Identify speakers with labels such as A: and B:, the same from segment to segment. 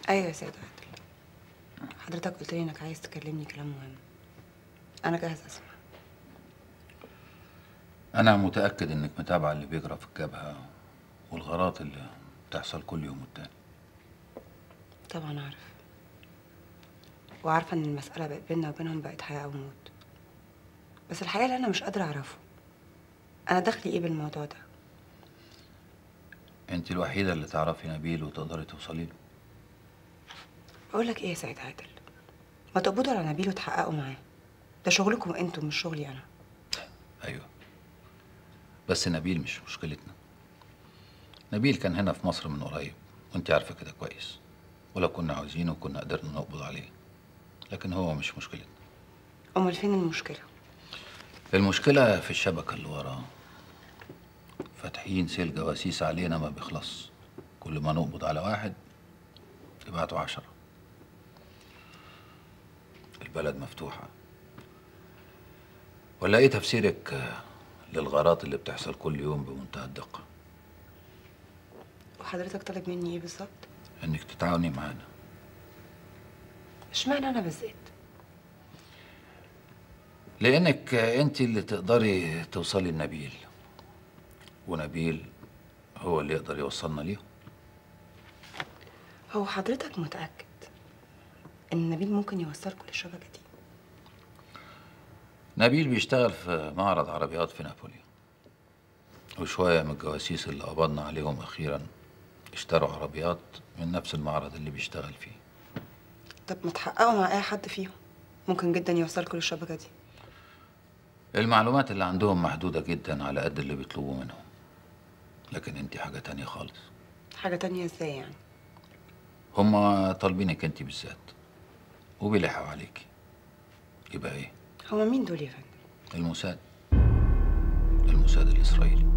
A: ايوه يا سيد عادل حضرتك قلت لي انك عايز تكلمني كلام مهم انا جاهزه اسمع
B: أنا متأكد إنك متابعة اللي بيجرى في الجبهة والغارات اللي بتحصل كل يوم والتاني
A: طبعا عارف وعارفه ان المساله بقت بيننا وبينهم بقت حياه او موت بس الحقيقه اللي انا مش قادره اعرفه انا دخلي ايه بالموضوع ده
B: أنت الوحيدة اللي تعرفي نبيل وتقدري توصلي له
A: بقول لك ايه يا سيد عادل ما تقبضوا على نبيل وتحققوا معاه ده شغلكم انتوا مش شغلي انا
B: أيوه بس نبيل مش مشكلتنا نبيل كان هنا في مصر من قريب وأنت عارفة كده كويس ولو كنا عاوزينه كنا قدرنا نقبض عليه لكن هو مش مشكلتنا
A: امال فين المشكله
B: المشكلة في الشبكة اللي وراه فاتحين سيل جواسيس علينا ما بيخلص كل ما نقبض على واحد يبعتوا عشرة البلد مفتوحة ولا ايه تفسيرك آه، للغارات اللي بتحصل كل يوم بمنتهى الدقة
A: وحضرتك طالب مني ايه بالظبط
B: انك تتعاوني معانا
A: اشمعنى انا بالذات
B: لانك آه، انت اللي تقدري توصلي لنبيل ونبيل هو اللي يقدر يوصلنا ليه
A: هو حضرتك متاكد ان نبيل ممكن يوصلكوا للشبكه دي
B: نبيل بيشتغل في معرض عربيات في نابولي وشوية من الجواسيس اللي قبضنا عليهم أخيرا اشتروا عربيات من نفس المعرض اللي بيشتغل فيه
A: طب ما تحققوا مع اي حد فيهم ممكن جدا يوصلكوا للشبكه دي
B: المعلومات اللي عندهم محدودة جدا على قد اللي بيطلبوا منهم لكن انت حاجة تانية خالص
A: حاجه تانية ازاي يعني
B: هما طالبينك انت بالذات وبيلحقوا عليكي يبقى ايه
A: هما مين دول يا فندم
B: الموساد الموساد الإسرائيلي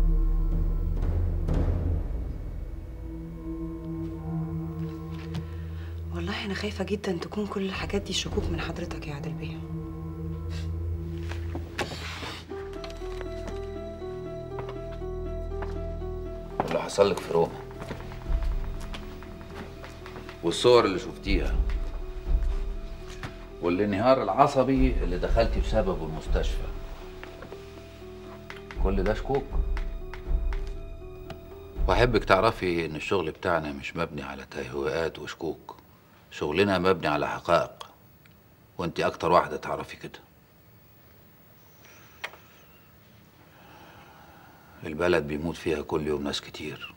A: والله انا خايفه جدا تكون كل الحاجات دي شكوك من حضرتك يا عادل بيه
B: اللي حصل لك في روما والصور اللي شفتيها والانهيار العصبي اللي دخلتي بسببه المستشفى كل ده شكوك واحبك تعرفي ان الشغل بتاعنا مش مبني على تهويئات وشكوك شغلنا مبني على حقائق وانت اكتر واحده تعرفي كده البلد بيموت فيها كل يوم ناس كتير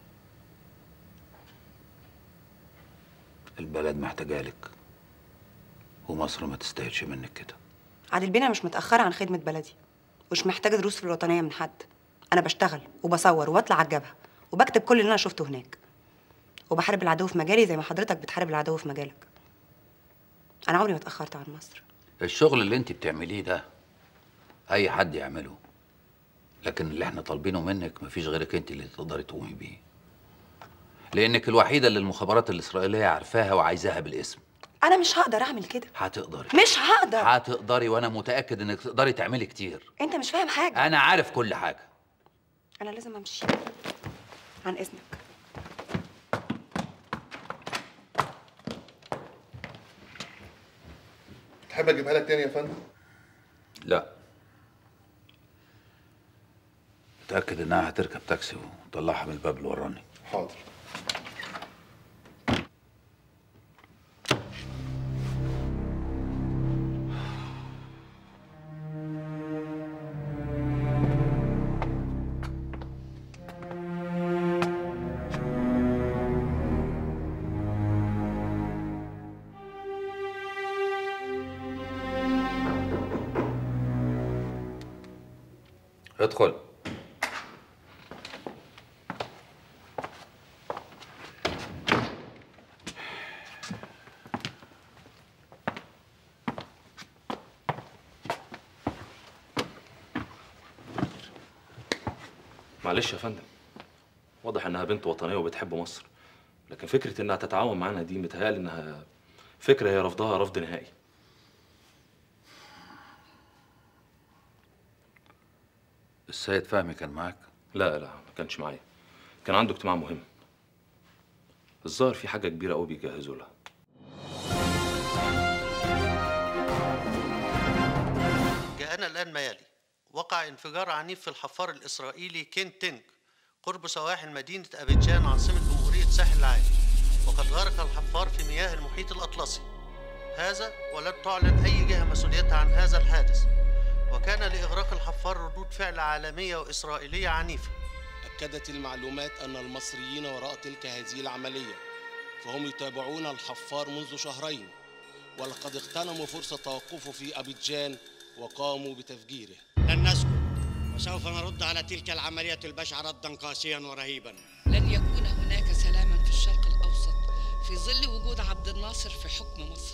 B: البلد محتاجالك ومصر ما تستاهلش منك كده
A: عادل بيه انا مش متاخره عن خدمه بلدي مش محتاجه دروس في الوطنيه من حد انا بشتغل وبصور وبطلع على الجبهه وبكتب كل اللي انا شفته هناك وبحارب العدو في مجالي زي ما حضرتك بتحارب العدو في مجالك انا عمري ما اتاخرت عن مصر
B: الشغل اللي انت بتعمليه ده اي حد يعمله لكن اللي احنا طالبينه منك مفيش غيرك انت اللي تقدري تقومي بيه لانك الوحيده اللي المخابرات الاسرائيليه عارفاها وعايزاها بالاسم
A: انا مش هقدر اعمل كده
B: هتقدري
A: مش هقدر
B: هتقدري وانا متاكد انك تقدري تعملي كتير
A: انت مش فاهم حاجه
B: انا عارف كل حاجه
A: انا لازم امشي عن اذنك
C: تحب اجيبها لك تاني يا فندم
B: لا متاكد انها هتركب تاكسي وطلعها من الباب اللي وراني
C: حاضر
B: ادخل
D: معلش يا فندم واضح انها بنت وطنيه وبتحب مصر لكن فكره انها تتعاون معانا دي متهيألي انها فكره هي رفضها رفض نهائي
B: السيد فهمي كان معاك
D: لا لا ما كانش معايا كان عنده اجتماع مهم الظاهر في حاجه كبيره قوي بيجهزوا لها
E: وقع انفجار عنيف في الحفار الإسرائيلي كين تينج قرب سواحل مدينة أبيجان عاصمة جمهورية ساحل العاج وقد غرق الحفار في مياه المحيط الأطلسي هذا ولن تعلن أي جهة مسؤوليتها عن هذا الحادث وكان لإغراق الحفار ردود فعل عالمية وإسرائيلية عنيفة
F: أكدت المعلومات أن المصريين وراء تلك هذه العملية فهم يتابعون الحفار منذ شهرين ولقد اغتنموا فرصة توقفه في أبيجان وقاموا بتفجيره
G: لن نسكت وسوف نرد على تلك العملية البشعة ردا قاسيا ورهيبا
H: لن يكون هناك سلاما في الشرق الأوسط في ظل وجود عبد الناصر في حكم مصر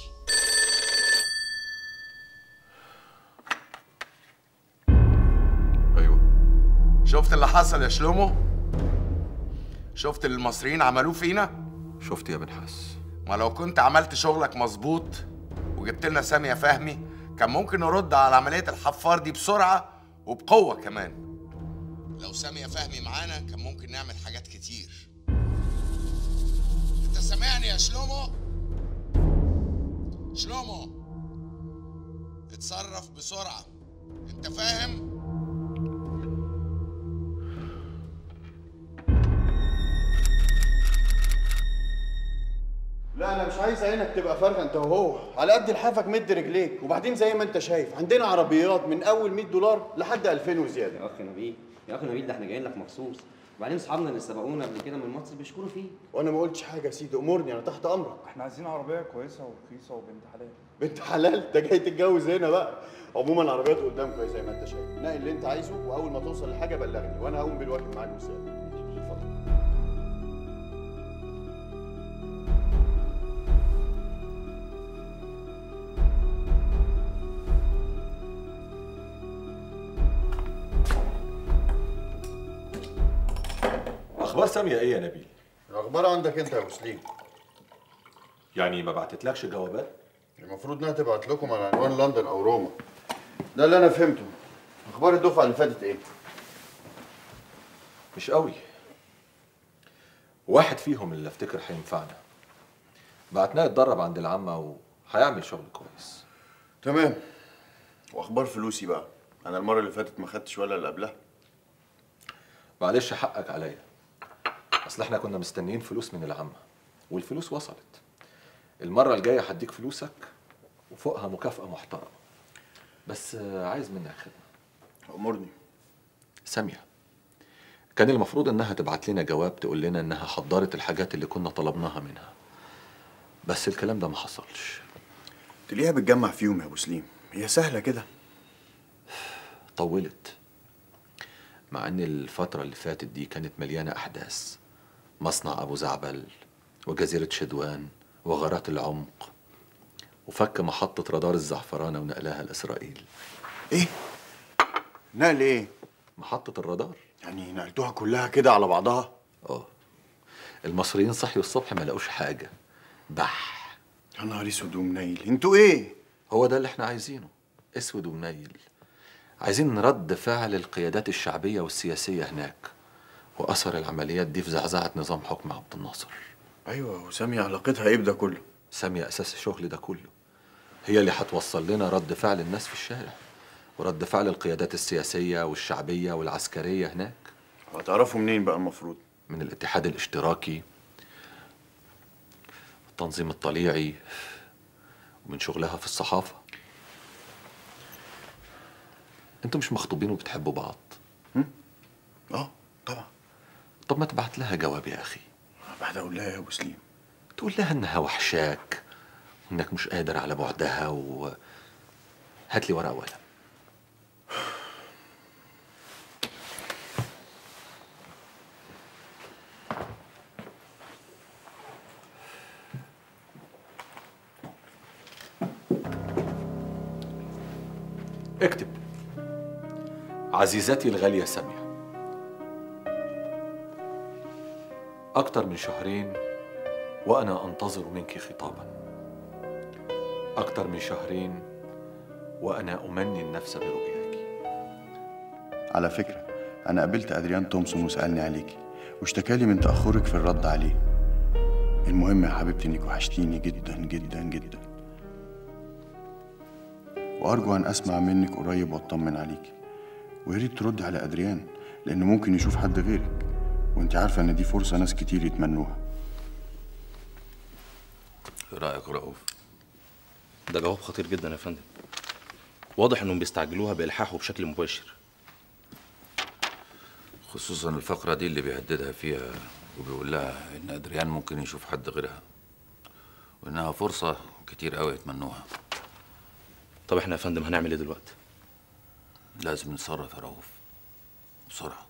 I: ايوه شفت اللي حصل يا شلومو شفت اللي المصريين عملوه فينا
B: شفت يا بنحاس
I: ما لو كنت عملت شغلك مظبوط وجبت لنا سامية فهمي كان ممكن نرد على عملية الحفار دي بسرعة وبقوة كمان لو سامية فهمي معانا كان ممكن نعمل حاجات كتير انت سامعني يا شلومو شلومو اتصرف بسرعة انت فاهم
J: لا انا مش عايز عينك تبقى فارغه انت وهو على قد لحافك مد رجليك وبعدين زي ما انت شايف عندنا عربيات من اول 100 دولار لحد 2000 وزياده
K: يا اخ نبيل يا اخ نبيل ده احنا جايين لك مخصوص وبعدين اصحابنا اللي سبقونا قبل كده من مصر بيشكروا فيه
J: وانا ما قلتش حاجه يا سيدي امرني انا تحت امرك
L: احنا عايزين عربية كويسة ورخيصة وبنت حلال
J: بنت حلال انت جاي تتجوز هنا بقى عموما العربيات قدامك زي ما انت شايف نقي اللي انت عايزه واول ما توصل لحاجه بلغني وانا هقوم بالواجب معاك مساعد اتفضل
M: اخبار ساميه ايه يا نبيل
J: الاخبار عندك انت يا ابو سليم
M: يعني ما بعتتلكش جوابات
J: المفروض انها تبعت لكم على عنوان لندن او روما ده اللي انا فهمته اخبار الدفعه اللي فاتت ايه
M: مش قوي واحد فيهم اللي افتكر هينفعنا بعتناه يتدرب عند العمه وهيعمل شغل كويس
J: تمام واخبار فلوسي بقى انا المره اللي فاتت ما خدتش ولا اللي قبلها
M: معلش حقك عليا اصل احنا كنا مستنيين فلوس من العمه والفلوس وصلت المره الجايه هديك فلوسك وفوقها مكافاه محترمه بس آه، عايز منك خدمه
J: امرني
M: ساميه كان المفروض انها تبعت لنا جواب تقول لنا انها حضرت الحاجات اللي كنا طلبناها منها بس الكلام ده ما حصلش
J: تلاقيها بتجمع فيهم يا ابو سليم هي سهله كده
M: طولت مع ان الفترة اللي فاتت دي كانت مليانة احداث مصنع ابو زعبل وجزيرة شدوان وغارات العمق وفك محطة رادار الزعفرانة ونقلها لإسرائيل
J: ايه نقل ايه
M: محطة الرادار
J: يعني نقلتوها كلها كده على بعضها
M: اه المصريين صحيوا الصبح ما لقوش حاجة بح
J: يا نهار اسود ومنيل انتوا ايه
M: هو ده اللي احنا عايزينه اسود ومنيل عايزين رد فعل القيادات الشعبية والسياسية هناك وأثر العمليات دي في زعزعة نظام حكم عبد الناصر
J: ايوه وسامية علاقتها ايه بده كله
M: سامية أساس الشغل ده كله هي اللي هتوصل لنا رد فعل الناس في الشارع ورد فعل القيادات السياسية والشعبية والعسكرية هناك
J: هتعرفوا منين بقى المفروض
M: من الاتحاد الاشتراكي التنظيم الطليعي ومن شغلها في الصحافة انتوا مش مخطوبين وبتحبوا بعض
J: اه طبعا
M: طب ما تبعت لها جواب يا أخي
J: بعد اقول لها يا ابو سليم
M: تقول لها انها وحشاك وانك مش قادر على بعدها و هات لي ورقه وقلم اكتب عزيزتي الغالية سامية أكتر من شهرين وأنا أنتظر منك خطابا أكتر من شهرين وأنا أمني النفس برؤياك
J: على فكرة أنا قابلت أدريان تومسون وسألني عليكي واشتكالي من تأخرك في الرد عليه المهم يا حبيبتي إنك وحشتيني جدا جدا جدا وأرجو أن أسمع منك قريب وأطمن عليكي ويا ريت تردي على ادريان لانه ممكن يشوف حد غيرك وانت عارفه ان دي فرصه ناس كتير يتمنوها
B: ايه رايك يا رؤوف
D: ده جواب خطير جدا يا فندم واضح انهم بيستعجلوها بالحاحه بشكل مباشر
B: خصوصا الفقره دي اللي بيهددها فيها وبيقول لها ان ادريان ممكن يشوف حد غيرها وانها فرصه كتير قوي يتمنوها
D: طب احنا يا فندم هنعمل ايه دلوقتي
B: لازم نتصرف يا رؤوف بسرعه